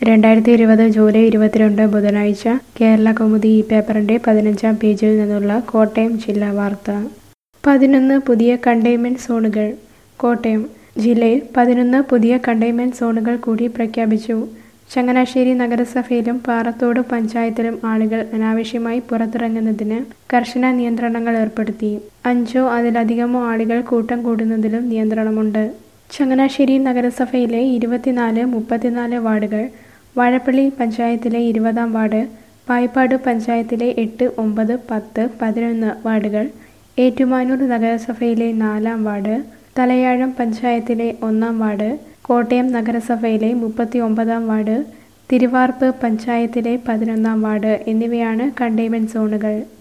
രണ്ടായിരത്തി ഇരുപത് ജൂലൈ ഇരുപത്തിരണ്ട് ബുധനാഴ്ച കേരള കൗമുദി ഈ പേപ്പറിന്റെ പതിനഞ്ചാം പേജിൽ നിന്നുള്ള കോട്ടയം ജില്ലാ വാർത്ത പതിനൊന്ന് പുതിയ കണ്ടെയ്ൻമെന്റ് സോണുകൾ കോട്ടയം ജില്ലയിൽ പതിനൊന്ന് പുതിയ കണ്ടെയ്ൻമെന്റ് സോണുകൾ കൂടി പ്രഖ്യാപിച്ചു ചങ്ങനാശ്ശേരി നഗരസഭയിലും പാറത്തോട് പഞ്ചായത്തിലും ആളുകൾ അനാവശ്യമായി പുറത്തിറങ്ങുന്നതിന് കർശന നിയന്ത്രണങ്ങൾ ഏർപ്പെടുത്തി അഞ്ചോ അതിലധികമോ ആളുകൾ കൂട്ടം കൂടുന്നതിലും നിയന്ത്രണമുണ്ട് ചങ്ങനാശ്ശേരി നഗരസഭയിലെ ഇരുപത്തിനാല് മുപ്പത്തിനാല് വാർഡുകൾ വാഴപ്പള്ളി പഞ്ചായത്തിലെ ഇരുപതാം വാർഡ് പായിപ്പാട് പഞ്ചായത്തിലെ എട്ട് ഒമ്പത് പത്ത് പതിനൊന്ന് വാർഡുകൾ ഏറ്റുമാനൂർ നഗരസഭയിലെ നാലാം വാർഡ് തലയാഴം പഞ്ചായത്തിലെ ഒന്നാം വാർഡ് കോട്ടയം നഗരസഭയിലെ മുപ്പത്തി ഒമ്പതാം വാർഡ് തിരുവാർപ്പ് പഞ്ചായത്തിലെ പതിനൊന്നാം വാർഡ് എന്നിവയാണ് കണ്ടെയ്ൻമെന്റ് സോണുകൾ